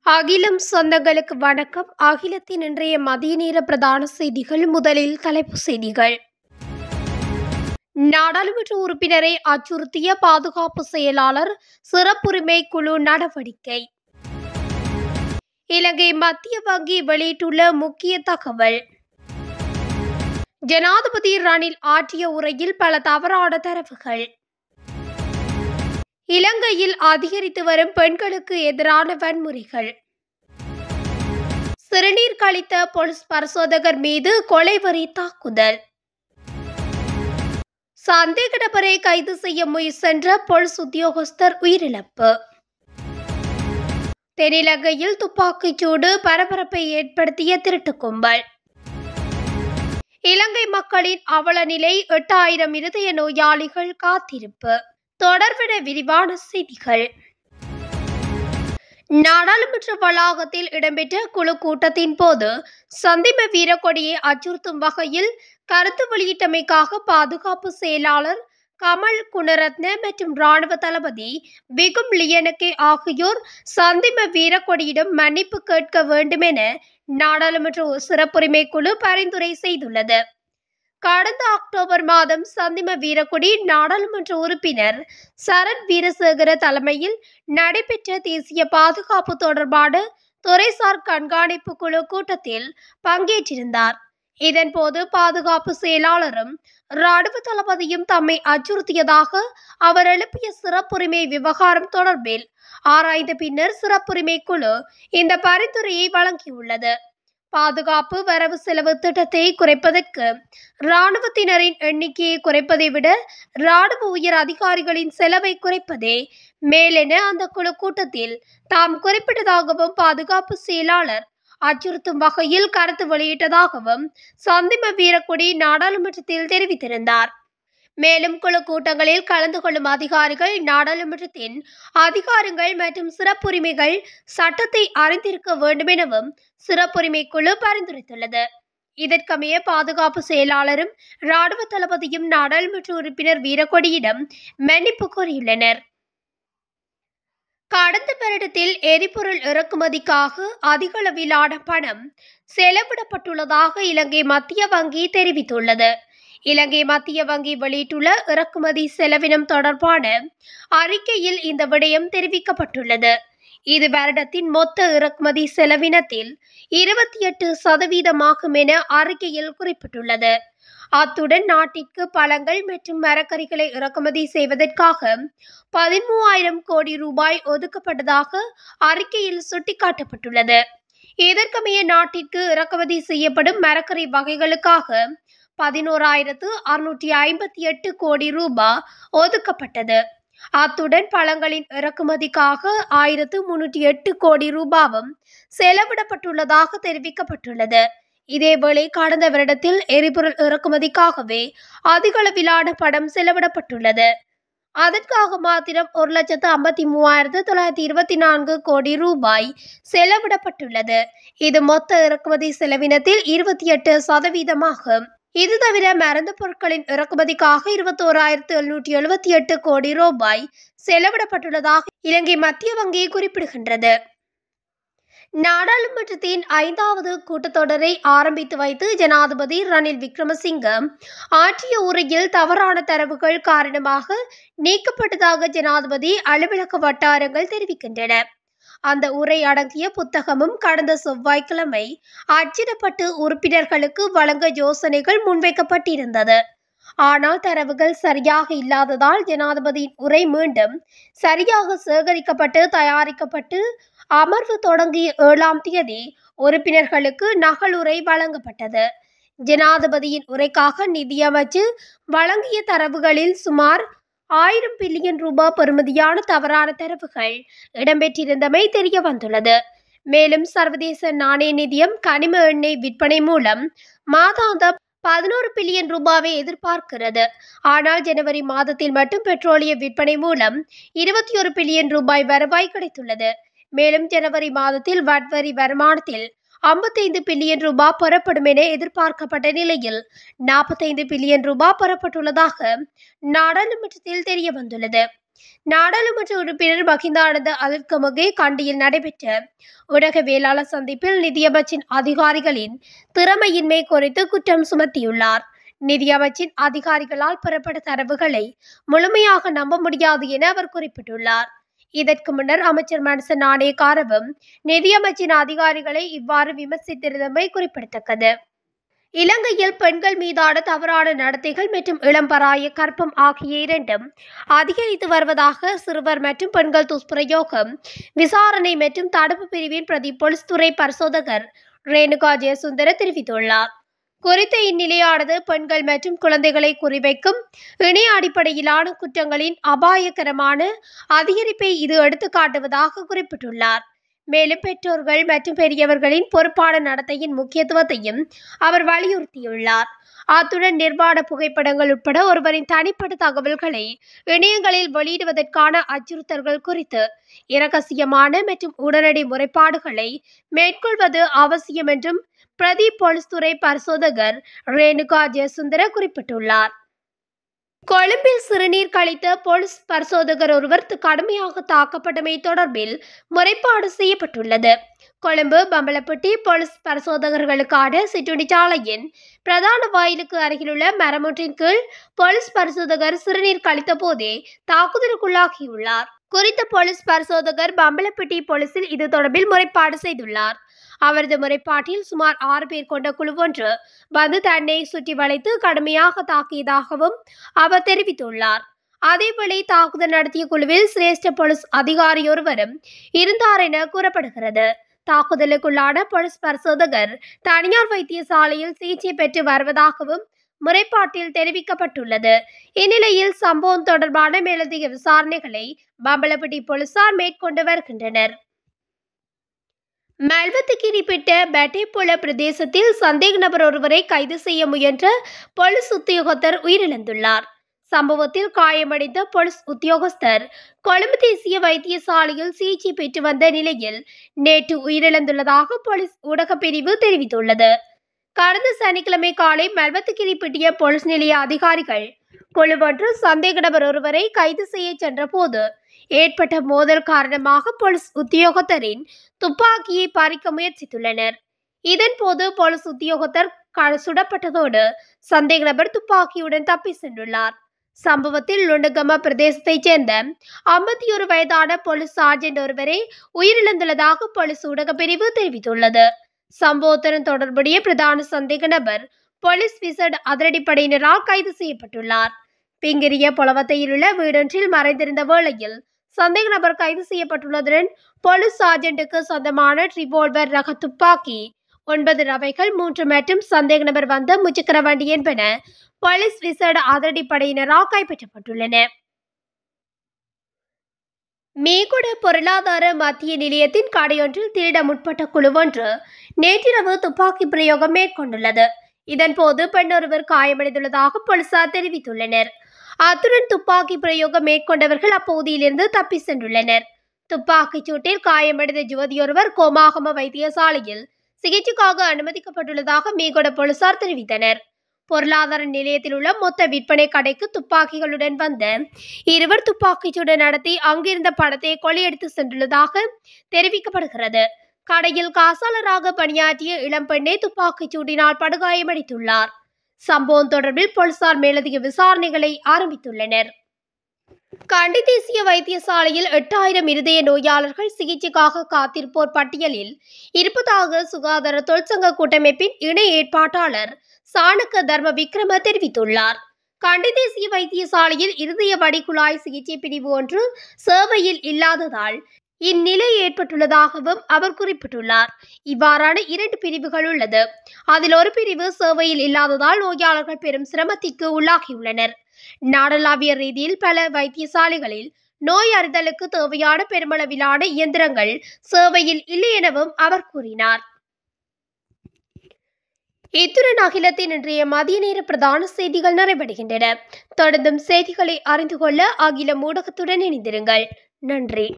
அகிலம் சொந்தங்களுக்கு வணக்கம் அகிலத்தின் இன்றைய மதிய நேர பிரதான செய்திகள் முதலில் தலைப்புச் செய்திகள் நாடாளுமன்ற உறுப்பினரை அச்சுறுத்திய பாதுகாப்பு செயலாளர் சிறப்புரிமை குழு நடவடிக்கை இலங்கை மத்திய வங்கி வெளியிட்டுள்ள முக்கிய தகவல் ஜனாதிபதி ரணில் ஆற்றிய உரையில் பல தவறான தரவுகள் இலங்கையில் அதிகரித்து வரும் பெண்களுக்கு எதிரான வன்முறைகள் சிறுநீர் கழித்த போலீஸ் பரிசோதகர் மீது கொலைவரி தாக்குதல் சந்தேக நபரை கைது செய்ய முயற்சென்ற போலீஸ் உத்தியோகஸ்தர் உயிரிழப்பு தென்னிலங்கையில் துப்பாக்கிச்சூடு பரபரப்பை ஏற்படுத்திய திருட்டு கும்பல் இலங்கை மக்களின் அவல நிலை எட்டாயிரம் இருதய நோயாளிகள் காத்திருப்பு தொடர்பென விரிவான செய்திகள் நாடாளுமன்ற வளாகத்தில் இடம்பெற்ற குழு கூட்டத்தின் போது சந்திம வீரக்கொடியை அச்சுறுத்தும் வகையில் கருத்து வெளியிட்டமைக்காக பாதுகாப்பு செயலாளர் கமல் குணரத்ன மற்றும் ராணுவ தளபதி பிகும் லியனகே ஆகியோர் சந்திம வீரக்கொடியிடம் மன்னிப்பு கேட்க வேண்டும் என நாடாளுமன்ற சிறப்புரிமை குழு பரிந்துரை செய்துள்ளது கடந்த அக்டோபர் மாதம் சந்திம வீரக்குடி நாடாளுமன்ற உறுப்பினர் சரண் வீரசேகர தலைமையில் நடைபெற்ற தேசிய பாதுகாப்பு தொடர்பான துறைசார் கண்காணிப்பு குழு கூட்டத்தில் பங்கேற்றிருந்தார் இதன்போது பாதுகாப்பு செயலாளரும் ராணுவ தளபதியும் தம்மை அச்சுறுத்தியதாக அவர் எழுப்பிய சிறப்புரிமை விவகாரம் தொடர்பில் ஆராய்ந்த பின்னர் சிறப்புரிமை குழு இந்த பரிந்துரையை வழங்கியுள்ளது பாதுகாப்பு வரவு செலவு திட்டத்தை குறைப்பதற்கு இராணுவத்தினரின் எண்ணிக்கையை குறைப்பதை விட இராணுவ உயர் அதிகாரிகளின் செலவை குறைப்பதே மேலென அந்த குழு கூட்டத்தில் தாம் குறிப்பிட்டதாகவும் பாதுகாப்பு செயலாளர் அச்சுறுத்தும் வகையில் கருத்து வெளியிட்டதாகவும் சந்திம வீரக்குடி நாடாளுமன்றத்தில் தெரிவித்திருந்தார் மேலும் குழு கூட்டங்களில் கலந்து கொள்ளும் அதிகாரிகள் நாடாளுமன்றத்தின் அதிகாரங்கள் மற்றும் சிறப்புரிமைகள் சட்டத்தை அறிந்திருக்க வேண்டும் எனவும் சிறப்புரிமை குழு பரிந்துரைத்துள்ளது இதற்கமைய பாதுகாப்பு செயலாளரும் ராணுவ தளபதியும் நாடாளுமன்ற உறுப்பினர் வீரக்கொடியிடம் மன்னிப்பு கோரியுள்ளனர் கடந்த வருடத்தில் எரிபொருள் இறக்குமதிக்காக அதிகளவிலான பணம் செலவிடப்பட்டுள்ளதாக இலங்கை மத்திய வங்கி தெரிவித்துள்ளது இலங்கை மத்திய வங்கி வெளியிட்டுள்ள இறக்குமதி செலவினம் தொடர்பான அறிக்கையில் இந்த விடயம் தெரிவிக்கப்பட்டுள்ளது இது வருடத்தின் மொத்த இறக்குமதி செலவினத்தில் இருபத்தி எட்டு சதவீதமாகும் என அறிக்கையில் குறிப்பிட்டுள்ளது அத்துடன் நாட்டிற்கு பழங்கள் மற்றும் மரக்கறிகளை இறக்குமதி செய்வதற்காக பதிமூவாயிரம் கோடி ரூபாய் ஒதுக்கப்பட்டதாக அறிக்கையில் சுட்டிக்காட்டப்பட்டுள்ளது இதற்கமைய நாட்டிற்கு இறக்குமதி செய்யப்படும் மரக்கறி வகைகளுக்காக பதினோராயிரத்து அறுநூற்றி ஐம்பத்தி எட்டு கோடி ரூபாய் ஒதுக்கப்பட்டது அத்துடன் பழங்களின் இறக்குமதிக்காக ஆயிரத்து முன்னூற்றி எட்டு கோடி ரூபாவும் செலவிடப்பட்டுள்ளதாக தெரிவிக்கப்பட்டுள்ளது இதேவேளை கடந்த வருடத்தில் எரிபொருள் இறக்குமதிக்காகவே அதிகளவிலான பணம் செலவிடப்பட்டுள்ளது அதற்காக மாத்திரம் ஒரு லட்சத்து ஐம்பத்தி மூவாயிரத்து தொள்ளாயிரத்தி இருபத்தி நான்கு கோடி ரூபாய் செலவிடப்பட்டுள்ளது இது மொத்த இறக்குமதி செலவினத்தில் இருபத்தி எட்டு சதவீதமாகும் இது தவிர மருந்து பொருட்களின் இறக்குமதிக்காக இருபத்தோராயிரத்து எழுநூற்றி எழுபத்தி எட்டு கோடி ரூபாய் செலவிடப்பட்டுள்ளதாக இலங்கை மத்திய வங்கி குறிப்பிடுகின்றது நாடாளுமன்றத்தின் ஐந்தாவது கூட்டத்தொடரை ஆரம்பித்து வைத்து ஜனாதிபதி ரணில் விக்ரமசிங்க ஆற்றிய உரையில் தவறான தரவுகள் காரணமாக நீக்கப்பட்டதாக ஜனாதிபதி அலுவலக வட்டாரங்கள் தெரிவிக்கின்றன அந்த உரை அடங்கிய புத்தகமும் கடந்த செவ்வாய்க்கிழமை அச்சிடப்பட்டு உறுப்பினர்களுக்கு வழங்க யோசனைகள் முன்வைக்கப்பட்டிருந்தது ஆனால் தரவுகள் சரியாக இல்லாததால் ஜனாதிபதியின் உரை மீண்டும் சரியாக சேகரிக்கப்பட்டு தயாரிக்கப்பட்டு அமர்வு தொடங்கிய ஏழாம் தேதி உறுப்பினர்களுக்கு நகலுரை வழங்கப்பட்டது ஜனாதிபதியின் உரைக்காக நிதியமைச்சு வழங்கிய தரவுகளில் சுமார் ஆயிரம் பில்லியன் ரூபாய் பெறுமதியான தவறான தரவுகள் இடம்பெற்றிருந்தமை தெரிய வந்துள்ளது மேலும் சர்வதேச நாணய நிதியம் கனிம எண்ணெய் விற்பனை மூலம் மாதாந்தம் பதினோரு பில்லியன் ரூபாவை எதிர்பார்க்கிறது ஆனால் ஜனவரி மாதத்தில் மட்டும் பெட்ரோலிய விற்பனை மூலம் இருபத்தி ஒரு பில்லியன் ரூபாய் வருவாய் கிடைத்துள்ளது மேலும் ஜனவரி மாதத்தில் வட்வரி வருமானத்தில் ஐம்பத்தைந்து பில்லியன் ரூபாய் பெறப்படும் என எதிர்பார்க்கப்பட்ட நிலையில் நாற்பத்தைந்து பில்லியன் ரூபாய் பெறப்பட்டுள்ளதாக நாடாளுமன்றத்தில் தெரிய வந்துள்ளது நாடாளுமன்ற உறுப்பினர் மகிந்தானந்த அலுத்கமகே கண்டியில் நடைபெற்ற ஊடகவியலாளர் சந்திப்பில் நிதியமைச்சின் அதிகாரிகளின் திறமையின்மை குறித்து குற்றம் சுமத்தியுள்ளார் நிதியமைச்சின் அதிகாரிகளால் பெறப்பட்ட தரவுகளை முழுமையாக நம்ப முடியாது என அவர் குறிப்பிட்டுள்ளார் இதற்கு முன்னர் அமைச்சர் மனச நாணயக்காரவும் நிதியமைச்சின் அதிகாரிகளை இவ்வாறு விமர்சித்திருந்தமை குறிப்பிடத்தக்கது இலங்கையில் பெண்கள் மீதான தவறான நடத்தைகள் மற்றும் இளம்பராய கற்பம் ஆகிய இரண்டும் அதிகரித்து வருவதாக சிறுவர் மற்றும் பெண்கள் துஷ்பிரயோகம் விசாரணை மற்றும் தடுப்பு பிரிவின் பிரதி போலீஸ் துறை பரிசோதகர் ரேணுகா ஜெயசுந்தர தெரிவித்துள்ளார் குறித்த இந்நிலையானது பெண்கள் மற்றும் குழந்தைகளை குறிவைக்கும் இணைய அடிப்படையிலான குற்றங்களின் அபாயகரமான அதிகரிப்பை இது எடுத்துக்காட்டுவதாக குறிப்பிட்டுள்ளார் மேலும் பெற்றோர்கள் மற்றும் பெரியவர்களின் பொறுப்பான நடத்தையின் முக்கியத்துவத்தையும் அவர் வலியுறுத்தியுள்ளார் அத்துடன் நிர்வாண புகைப்படங்கள் உட்பட ஒருவரின் தனிப்பட்ட தகவல்களை இணையங்களில் வெளியிடுவதற்கான அச்சுறுத்தல்கள் குறித்து இரகசியமான மற்றும் உடனடி முறைப்பாடுகளை மேற்கொள்வது அவசியம் என்றும் பிரதீப் போலீஸ் துறை பரிசோதகர் ரேணுகா ஜெயசுந்தர குறிப்பிட்டுள்ளார் கொழும்பில் சிறுநீர் கழித்த போலீஸ் பரிசோதகர் ஒருவர் கடுமையாக தாக்கப்பட்டமை தொடர்பில் முறைப்பாடு செய்யப்பட்டுள்ளது கொழும்பு பம்பலப்பட்டி போலீஸ் பரிசோதகர்களுக்கான சிற்றுண்டிச்சாலையின் பிரதான வாயிலுக்கு அருகிலுள்ள மரமொன்றின் கீழ் போலீஸ் பரிசோதகர் சிறுநீர் கழித்த போதே தாக்குதலுக்குள்ளாகியுள்ளார் குறித்த போலீஸ் பரிசோதகர் பம்பலப்பட்டி போலீசில் இது தொடர்பில் முறைப்பாடு செய்துள்ளார் அவரது முறைப்பாட்டில் சுமார் ஆறு பேர் கொண்ட குழு ஒன்று வந்து தன்னை சுற்றி வளைத்து கடுமையாக தாக்கியதாகவும் அவர் தெரிவித்துள்ளார் அதேவேளை தாக்குதல் நடத்திய குழுவில் சிரேஷ்ட போலீஸ் அதிகாரியொருவரும் இருந்தார் என கூறப்படுகிறது தாக்குதலுக்குள்ளான போலீஸ் பரிசோதகர் தனியார் வைத்தியசாலையில் சிகிச்சை பெற்று வருவதாகவும் முறைப்பாட்டில் தெரிவிக்கப்பட்டுள்ளது இந்நிலையில் சம்பவம் தொடர்பான மேலதிக விசாரணைகளை பம்பலப்பட்டி போலீசார் மேற்கொண்டு வருகின்றனர் மல்வத்துக்கிரிப்பிட்ட பெட்டேபுல பிரதேசத்தில் சந்தேக நபர் ஒருவரை கைது செய்ய முயன்ற போலீஸ் உத்தியோகத்தர் உயிரிழந்துள்ளார் சம்பவத்தில் காயமடைந்த போலீஸ் உத்தியோகஸ்தர் கொழும்பு தேசிய வைத்தியசாலையில் சிகிச்சை பெற்று வந்த நிலையில் நேற்று உயிரிழந்துள்ளதாக போலீஸ் ஊடகப் பிரிவு தெரிவித்துள்ளது கடந்த சனிக்கிழமை காலை மல்வத்துக்கிரிப்பட்டிய போலீஸ் நிலைய அதிகாரிகள் குழுவொன்று சந்தேக நபர் ஒருவரை கைது செய்ய சென்றபோது ஏற்பட்ட மோதல் காரணமாக போலீஸ் உத்தியோகத்தரின் துப்பாக்கியை பறிக்க முயற்சித்துள்ளனர் இதன்போது போலீஸ் உத்தியோகத்தர் க- சுடப்பட்டதோடு சந்தேக நபர் துப்பாக்கியுடன் தப்பி சென்றுள்ளார் சம்பவத்தில் லுண்டுகம பிரதேசத்தைச் சேர்ந்த ஐம்பத்தி ஒரு வயதான போலீஸ் சார்ஜென்ட் ஒருவரை உயிரிழந்துள்ளதாக போலீஸ் ஊடகப் பிரிவு தெரிவித்துள்ளது சம்பவத்துடன் தொடர்புடைய பிரதான சந்தேக நபர் போலீஸ் விசட் அதிரடிப்படையினரால் கைது செய்யப்பட்டுள்ளார் பிங்கிரிய பொலவத்தையில் உள்ள வீடொன்றில் மறைந்திருந்த வேளையில் சந்தேக நபர் கைது செய்யப்பட்டுள்ளதுடன் போலீஸ் சார்ஜென்ட்டுக்கு சொந்தமான ரிவால்வர் ரக துப்பாக்கி ஒன்பது ரவைகள் மூன்று மற்றும் சந்தேக நபர் வந்த முச்சக்கர வண்டி என்பன போலீஸ் விசேட அதிரடிப்படையினரால் கைப்பற்றப்பட்டுள்ளன மேகுட பொருளாதார மத்திய நிலையத்தின் கடையொன்றில் திருட முற்பட்ட குழுவொன்று நேற்றிரவு துப்பாக்கி பிரயோகம் மேற்கொண்டுள்ளது இதன்போது பெண்ணொருவர் காயமடைந்துள்ளதாக போலீசார் தெரிவித்துள்ளனர் அத்துடன் துப்பாக்கி பிரயோகம் மேற்கொண்டவர்கள் அப்பகுதியிலிருந்து தப்பி சென்றுள்ளனர் துப்பாக்கிச் சூட்டில் காயமடைந்த யுவதியொருவர் கோமாகம வைத்தியசாலையில் சிகிச்சைக்காக அனுமதிக்கப்பட்டுள்ளதாக மேகொட போலீசார் தெரிவித்தனர் பொருளாதார நிலையத்தில் உள்ள மொத்த விற்பனை கடைக்கு துப்பாக்கிகளுடன் வந்த இருவர் துப்பாக்கிச்சூடு நடத்தி அங்கிருந்த பணத்தை கொள்ளையடித்து சென்றுள்ளதாக தெரிவிக்கப்படுகிறது கடையில் காசாளராக பணியாற்றிய இளம்பெண்ணை துப்பாக்கிச் சூட்டினால் படுகாயமடைத்துள்ளார் சம்பவம் தொடர்பில் போலீசார் மேலதிக விசாரணைகளை ஆரம்பித்துள்ளனர் கண்டி தேசிய வைத்தியசாலையில் எட்டாயிரம் இருதய நோயாளர்கள் சிகிச்சைக்காக காத்திருப்போர் பட்டியலில் இருப்பதாக சுகாதார தொழிற்சங்க கூட்டமைப்பின் இணை ஏற்பாட்டாளர் சாணக்க தர்ம விக்ரம தெரிவித்துள்ளார் கண்டி தேசிய வைத்தியசாலையில் இருதய வடிகுழாய் சிகிச்சை பிரிவு ஒன்று சேவையில் இல்லாததால் இந்நிலை ஏற்பட்டுள்ளதாகவும் அவர் குறிப்பிட்டுள்ளார் இவ்வாறான இரண்டு பிரிவுகள் உள்ளது அதில் ஒரு பிரிவு சேவையில் இல்லாததால் நோயாளர்கள் பெரும் சிரமத்திற்கு உள்ளாகியுள்ளனர் நாடளாவிய ரீதியில் பல வைத்தியசாலைகளில் நோய் அறிதலுக்கு தேவையான பெருமளவிலான இயந்திரங்கள் சேவையில் இல்லை எனவும் அவர் கூறினார் இத்துடன் அகிலத்தின் இன்றைய மதிய நேர பிரதான செய்திகள் நிறைவடைகின்றன தொடர்ந்தும் செய்திகளை அறிந்து கொள்ள அகில ஊடகத்துடன் இணைந்திருங்கள் நன்றி